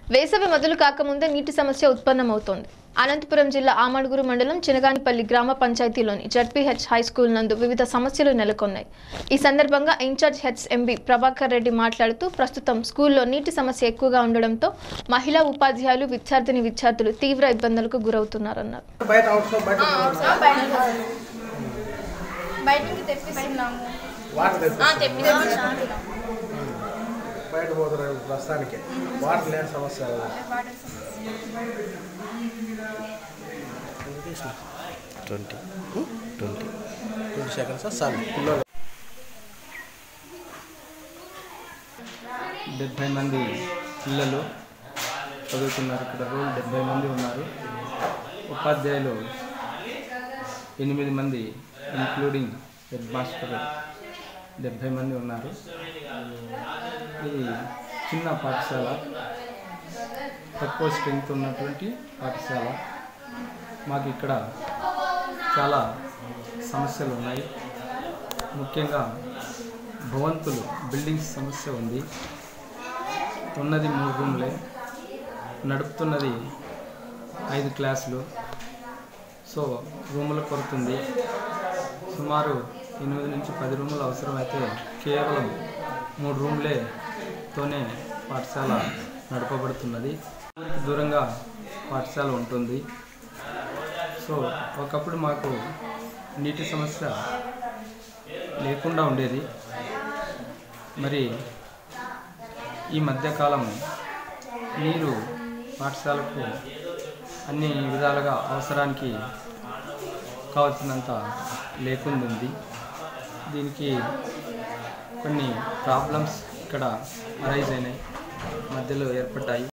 వేసవి మొదలు కాకముందే నీటి సమస్య ఉత్పన్నమవుతోంది అనంతపురం జిల్లా ఆమడుగురు మండలం చినగానిపల్లి గ్రామ పంచాయతీలోని జడ్పీహెచ్ హై స్కూల్ నందు వివిధ సమస్యలు నెలకొన్నాయి ఈ సందర్భంగా incharge H MB Prabhakar Reddy మాట్లాడుతూ ప్రస్తుతం స్కూల్లో నీటి సమస్య ఎక్కువగా ఉండడంతో మహిళా ఉపాధ్యాయులు విద్యార్థిని విద్యార్థులు తీవ్ర ఇబ్బందులకు గురవుతున్నారన్నారు బయట అవుట్స్లో బయట బయటికి తెప్పిస్తున్నాము వాటర్ తెప్పి ఆ, తెప్పిస్తున్నాము బయట పోతారు ప్రస్తుతానికి వాటర్ లేని సమస్య ట్వంటీ ట్వంటీ ట్వంటీ సెకండ్స్ చాలు పిల్లలు డెబ్భై మంది పిల్లలు చదువుతున్నారు ఇక్కడ రోజు డెబ్భై మంది ఉన్నారు ఉపాధ్యాయులు ఎనిమిది మంది ఇంక్లూడింగ్ హెడ్ మాస్టర్ డెబ్భై మంది ఉన్నారు ఇది చిన్న పాఠశాల తక్కువ స్ట్రెంగ్త్ ఉన్నటువంటి పాఠశాల మాకు ఇక్కడ చాలా సమస్యలు ఉన్నాయి ముఖ్యంగా భవంతులు బిల్డింగ్స్ సమస్య ఉంది ఉన్నది మూడు రూమ్లే నడుపుతున్నది ఐదు క్లాసులు సో రూముల కొరత ఉంది సుమారు ఎనిమిది నుంచి పది రూములు అవసరమైతే కేవలం మూడు రూమ్లేతోనే పాఠశాల నడపబడుతున్నది ఊరికి దూరంగా పాఠశాల ఉంటుంది సో ఒకప్పుడు మాకు నీటి సమస్య లేకుండా ఉండేది మరి ఈ మధ్యకాలం నీరు పాఠశాలకు అన్ని విధాలుగా అవసరానికి కావాల్సినంత లేకుండా ఉంది దీనికి కొన్ని ప్రాబ్లమ్స్ ఇక్కడ అరైజ్ అయినాయి మధ్యలో ఏర్పడ్డాయి